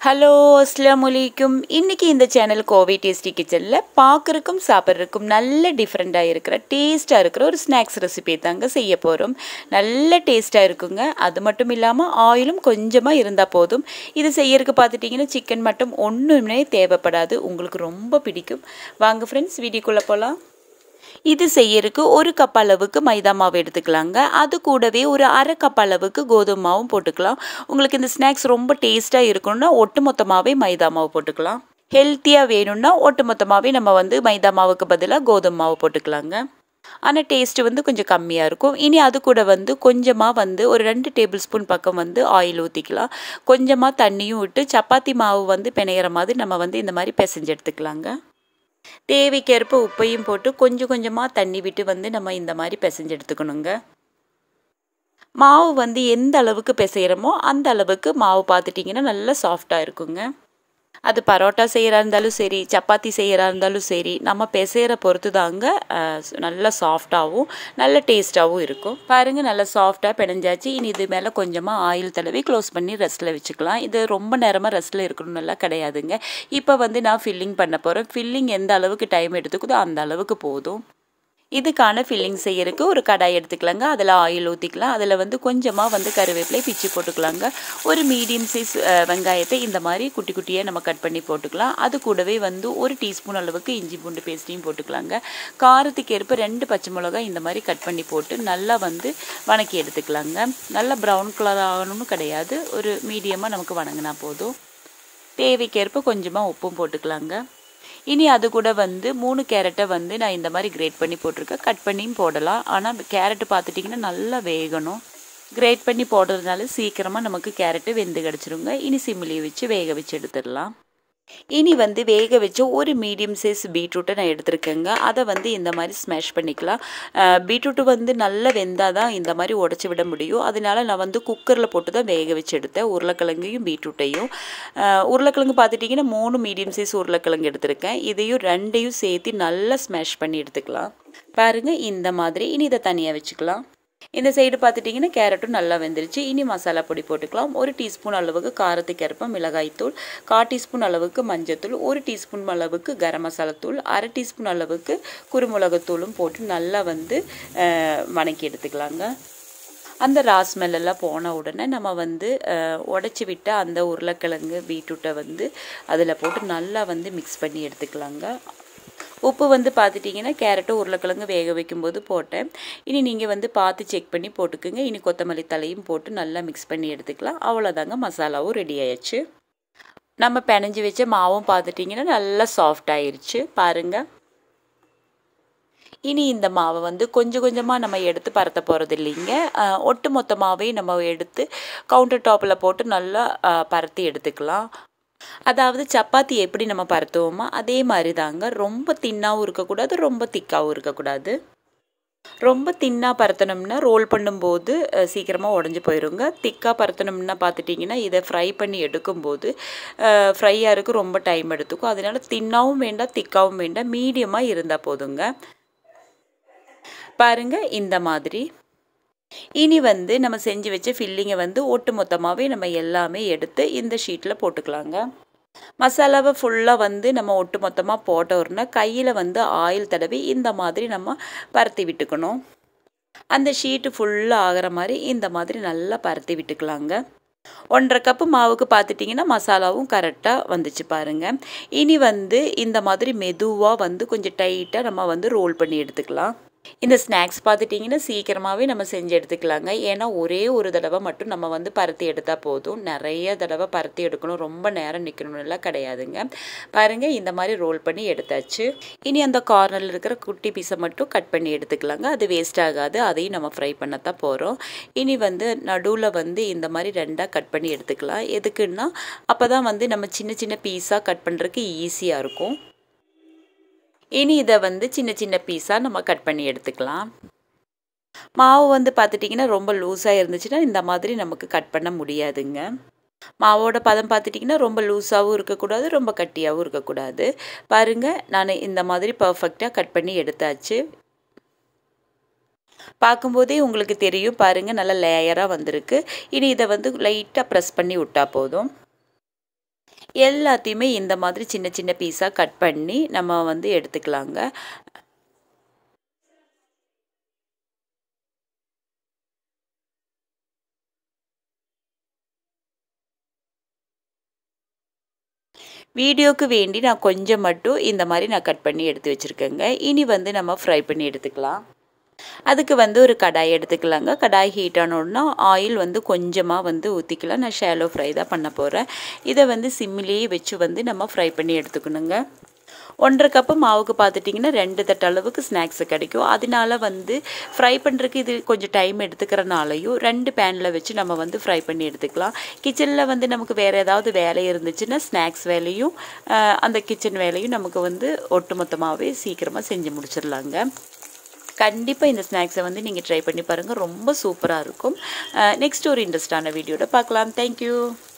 hello அஸ்லாம் வலைக்கும் இன்றைக்கி இந்த சேனல் கோவை டேஸ்டி கிச்சனில் பார்க்குறக்கும் சாப்பிட்றதுக்கும் நல்ல டிஃப்ரெண்ட்டாக இருக்கிற டேஸ்ட்டாக இருக்கிற ஒரு ஸ்நாக்ஸ் ரெசிபி தாங்க செய்ய போகிறோம் நல்ல டேஸ்ட்டாக இருக்குங்க அது மட்டும் இல்லாமல் ஆயிலும் கொஞ்சமாக இருந்தால் போதும் இது செய்யறதுக்கு பார்த்துட்டிங்கன்னா சிக்கன் மட்டும் ஒன்றுமே தேவைப்படாது உங்களுக்கு ரொம்ப பிடிக்கும் வாங்க ஃப்ரெண்ட்ஸ் வீடியோக்குள்ளே போகலாம் இது செய்யறதுக்கு ஒரு கப் அளவுக்கு மைதா மாவு எடுத்துக்கலாங்க அது கூடவே ஒரு அரை கப் அளவுக்கு கோதுமை மாவும் போட்டுக்கலாம் உங்களுக்கு இந்த ஸ்நாக்ஸ் ரொம்ப டேஸ்ட்டாக இருக்கணும்னா ஒட்டு மொத்தமாகவே மைதா மாவு போட்டுக்கலாம் ஹெல்த்தியாக வேணும்னா ஒட்டு மொத்தமாகவே நம்ம வந்து மைதா மாவுக்கு பதிலாக கோதுமை மாவு போட்டுக்கலாங்க ஆனால் டேஸ்ட்டு வந்து கொஞ்சம் கம்மியாக இருக்கும் இனி அது கூட வந்து கொஞ்சமாக வந்து ஒரு ரெண்டு டேபிள் ஸ்பூன் பக்கம் வந்து ஆயில் ஊற்றிக்கலாம் கொஞ்சமாக தண்ணியும் விட்டு சப்பாத்தி மாவு வந்து பிணையிற மாதிரி நம்ம வந்து இந்த மாதிரி பிசைஞ்சு எடுத்துக்கலாங்க தேவைக்கேற்ப உப்பையும் போட்டு கொஞ்சம் கொஞ்சமாக தண்ணி விட்டு வந்து நம்ம இந்த மாதிரி பிசைஞ்சு எடுத்துக்கணுங்க மாவு வந்து எந்த அளவுக்கு பிசைகிறோமோ அந்த அளவுக்கு மாவு பார்த்துட்டிங்கன்னா நல்லா சாஃப்டாக இருக்குங்க அது பரோட்டா செய்கிறா இருந்தாலும் சரி சப்பாத்தி செய்கிறா இருந்தாலும் சரி நம்ம பிசைகிற பொறுத்து தாங்க நல்லா சாஃப்டாகவும் நல்ல டேஸ்ட்டாகவும் இருக்கும் பாருங்கள் நல்லா சாஃப்டாக பிணைஞ்சாச்சு இனி இது மேலே கொஞ்சமாக ஆயில் தடவி க்ளோஸ் பண்ணி ரெஸ்ட்டில் வச்சுக்கலாம் இது ரொம்ப நேரமாக ரெஸ்ட்டில் இருக்கணும்னுலாம் கிடையாதுங்க இப்போ வந்து நான் ஃபில்லிங் பண்ண போகிறேன் ஃபில்லிங் எந்த அளவுக்கு டைம் எடுத்துக்குதோ அந்த அளவுக்கு போதும் இதுக்கான ஃபில்லிங் செய்யறதுக்கு ஒரு கடாய் எடுத்துக்கலாங்க அதில் ஆயில் ஊற்றிக்கலாம் அதில் வந்து கொஞ்சமாக வந்து கருவேப்பிலை பிச்சு போட்டுக்கலாங்க ஒரு மீடியம் சைஸ் வெங்காயத்தை இந்த மாதிரி குட்டி குட்டியாக நம்ம கட் பண்ணி போட்டுக்கலாம் அது கூடவே வந்து ஒரு டீஸ்பூன் அளவுக்கு இஞ்சி பூண்டு பேஸ்ட்டையும் போட்டுக்கலாங்க காரத்துக்கு ஏற்ப ரெண்டு பச்சை மிளகாய் இந்த மாதிரி கட் பண்ணி போட்டு நல்லா வந்து வணக்கி எடுத்துக்கலாங்க நல்லா ப்ரௌன் கலர் ஆகணும்னு கிடையாது ஒரு மீடியமாக நமக்கு வணங்கினா போதும் தேவைக்கேற்ப கொஞ்சமாக உப்பும் போட்டுக்கலாங்க இனி அது கூட வந்து மூணு கேரட்டை வந்து நான் இந்த மாதிரி கிரேட் பண்ணி போட்டிருக்கேன் கட் பண்ணியும் போடலாம் ஆனால் கேரட்டு பார்த்துட்டிங்கன்னா நல்லா வேகணும் கிரேட் பண்ணி போடுறதுனால சீக்கிரமாக நமக்கு கேரட்டு வெந்து கிடச்சிருங்க இனி சிம்மிலி வச்சு வேக வச்சு எடுத்துடலாம் இனி வந்து வேக வச்ச ஒரு மீடியம் சைஸ் பீட்ரூட்டை நான் எடுத்திருக்கேங்க அதை வந்து இந்த மாதிரி ஸ்மாஷ் பண்ணிக்கலாம் பீட்ரூட்டு வந்து நல்லா வெந்தால் தான் இந்த மாதிரி உடச்சி விட முடியும் அதனால நான் வந்து குக்கரில் போட்டு தான் வேக வச்சு எடுத்தேன் உருளைக்கிழங்கையும் பீட்ரூட்டையும் உருளைக்கிழங்கு பார்த்துட்டிங்கன்னா மூணு மீடியம் சைஸ் உருளைக்கிழங்கு எடுத்திருக்கேன் இதையும் ரெண்டையும் சேர்த்து நல்லா ஸ்மாஷ் பண்ணி எடுத்துக்கலாம் பாருங்கள் இந்த மாதிரி இனி இதை தனியாக வச்சுக்கலாம் இந்த சைடு பார்த்துட்டிங்கன்னா கேரட்டும் நல்லா வெந்துருச்சு இனி மசாலா பொடி போட்டுக்கலாம் ஒரு டீஸ்பூன் அளவுக்கு காரத்துக்கு ஏற்ப மிளகாய்த்தூள் கால் டீஸ்பூன் அளவுக்கு மஞ்சத்தூள் ஒரு டீஸ்பூன் அளவுக்கு கரம் மசாலாத்தூள் அரை டீஸ்பூன் அளவுக்கு குருமிளகுத்தூளும் போட்டு நல்லா வந்து வணக்கி எடுத்துக்கலாங்க அந்த ராஸ்மெல்லாம் போன உடனே நம்ம வந்து உடச்சி விட்ட அந்த உருளைக்கிழங்கு பீட்ரூட்டை வந்து அதில் போட்டு நல்லா வந்து மிக்ஸ் பண்ணி எடுத்துக்கலாங்க உப்பு வந்து பார்த்துட்டிங்கன்னா கேரட்டும் உருளைக்கிழங்கு வேக வைக்கும்போது போட்டேன் இனி நீங்கள் வந்து பார்த்து செக் பண்ணி போட்டுக்குங்க இனி கொத்தமல்லி தலையும் போட்டு நல்லா மிக்ஸ் பண்ணி எடுத்துக்கலாம் அவ்வளோதாங்க மசாலாவும் ரெடி ஆயிடுச்சு நம்ம பிணைஞ்சி வச்ச மாவும் பார்த்துட்டிங்கன்னா நல்லா சாஃப்ட் ஆயிடுச்சு பாருங்கள் இனி இந்த மாவை வந்து கொஞ்சம் கொஞ்சமாக நம்ம எடுத்து பரத்த போகிறது இல்லைங்க ஒட்டு மொத்தமாகவே நம்ம எடுத்து கவுண்டர் டாப்பில் போட்டு நல்லா பரத்தி எடுத்துக்கலாம் அதாவது சப்பாத்தி எப்படி நம்ம பரத்துவோமோ அதே மாதிரி தாங்க ரொம்ப தின்னாகவும் இருக்கக்கூடாது ரொம்ப திக்காகவும் இருக்கக்கூடாது ரொம்ப தின்னாக பரத்தணும்னா ரோல் பண்ணும்போது சீக்கிரமாக உடஞ்சி போயிடுங்க திக்காக பரத்தணும்னா பார்த்துட்டிங்கன்னா இதை ஃப்ரை பண்ணி எடுக்கும்போது ஃப்ரை ஆகிறதுக்கு ரொம்ப டைம் எடுத்துக்கும் அதனால தின்னாவும் வேண்டாம் திக்காவும் வேண்டாம் மீடியமாக இருந்தால் போதுங்க பாருங்கள் இந்த மாதிரி இனி வந்து நம்ம செஞ்சு வச்ச ஃபில்லிங்கை வந்து ஒட்டு மொத்தமாகவே நம்ம எல்லாமே எடுத்து இந்த ஷீட்டில் போட்டுக்கலாங்க மசாலாவை ஃபுல்லாக வந்து நம்ம ஒட்டு மொத்தமாக போட்ட உடனே கையில் வந்து ஆயில் தடவி இந்த மாதிரி நம்ம பரத்தி விட்டுக்கணும் அந்த ஷீட்டு ஃபுல்லாக ஆகிற மாதிரி இந்த மாதிரி நல்லா பரத்தி விட்டுக்கலாங்க ஒன்றரை கப்பு மாவுக்கு பார்த்துட்டிங்கன்னா மசாலாவும் கரெக்டாக வந்துச்சு பாருங்கள் இனி வந்து இந்த மாதிரி மெதுவாக வந்து கொஞ்சம் டைட்டாக நம்ம வந்து ரோல் பண்ணி எடுத்துக்கலாம் இந்த ஸ்நாக்ஸ் பார்த்துட்டிங்கன்னா சீக்கிரமாகவே நம்ம செஞ்சு எடுத்துக்கலாங்க ஏன்னா ஒரே ஒரு தடவை மட்டும் நம்ம வந்து பருத்தி எடுத்தால் போதும் நிறைய தடவை பருத்தி எடுக்கணும் ரொம்ப நேரம் நிற்கணும்லாம் கிடையாதுங்க பாருங்கள் இந்த மாதிரி ரோல் பண்ணி எடுத்தாச்சு இனி அந்த கார்னரில் இருக்கிற குட்டி பீஸை மட்டும் கட் பண்ணி எடுத்துக்கலாங்க அது வேஸ்ட் ஆகாது அதையும் நம்ம ஃப்ரை பண்ணத்தான் போகிறோம் இனி வந்து நடுவில் வந்து இந்த மாதிரி ரெண்டாக கட் பண்ணி எடுத்துக்கலாம் எதுக்குன்னா அப்போ தான் வந்து நம்ம சின்ன சின்ன பீஸாக கட் பண்ணுறதுக்கு ஈஸியாக இருக்கும் இனி இதை வந்து சின்ன சின்ன பீஸாக நம்ம கட் பண்ணி எடுத்துக்கலாம் மாவு வந்து பார்த்துட்டிங்கன்னா ரொம்ப லூஸாக இருந்துச்சுன்னா இந்த மாதிரி நமக்கு கட் பண்ண முடியாதுங்க மாவோட பதம் பார்த்துட்டிங்கன்னா ரொம்ப லூஸாகவும் இருக்கக்கூடாது ரொம்ப கட்டியாகவும் இருக்கக்கூடாது பாருங்கள் நான் இந்த மாதிரி பர்ஃபெக்டாக கட் பண்ணி எடுத்தாச்சு பார்க்கும்போதே உங்களுக்கு தெரியும் பாருங்கள் நல்லா லேயராக வந்திருக்கு இனி இதை வந்து லைட்டாக ப்ரெஸ் பண்ணி விட்டால் போதும் எல்லாத்தையுமே இந்த மாதிரி சின்ன சின்ன பீஸாக கட் பண்ணி நம்ம வந்து எடுத்துக்கலாங்க வீடியோக்கு வேண்டி நான் கொஞ்சம் மட்டும் இந்த மாதிரி நான் கட் பண்ணி எடுத்து வச்சுருக்கேங்க இனி வந்து நம்ம ஃப்ரை பண்ணி எடுத்துக்கலாம் அதுக்கு வந்து ஒரு கடாய் எடுத்துக்கலாங்க கடாய் ஹீட் ஆனோடனா ஆயில் வந்து கொஞ்சமாக வந்து ஊற்றிக்கலாம் நான் ஷேலோ ஃப்ரை தான் பண்ண போகிறேன் இதை வந்து சிம்மிலேயே வச்சு வந்து நம்ம ஃப்ரை பண்ணி எடுத்துக்கணுங்க ஒன்றரை கப்பு மாவுக்கு பார்த்துட்டிங்கன்னா ரெண்டு தட்டு அளவுக்கு ஸ்நாக்ஸ் கிடைக்கும் அதனால வந்து ஃப்ரை பண்ணுறதுக்கு இது கொஞ்சம் டைம் எடுத்துக்கிறனாலையும் ரெண்டு பேனில் வச்சு நம்ம வந்து ஃப்ரை பண்ணி எடுத்துக்கலாம் கிச்சனில் வந்து நமக்கு வேறு ஏதாவது வேலை இருந்துச்சுன்னா ஸ்நாக்ஸ் வேலையும் அந்த கிச்சன் வேலையும் நமக்கு வந்து ஒட்டுமொத்தமாகவே சீக்கிரமாக செஞ்சு முடிச்சிடலாங்க கண்டிப்பாக இந்த ஸ்நாக்ஸை வந்து நீங்கள் ட்ரை பண்ணி பாருங்கள் ரொம்ப சூப்பராக இருக்கும் நெக்ஸ்ட் ஒரு இன்ட்ரெஸ்டான வீடியோட பார்க்கலாம் தேங்க்யூ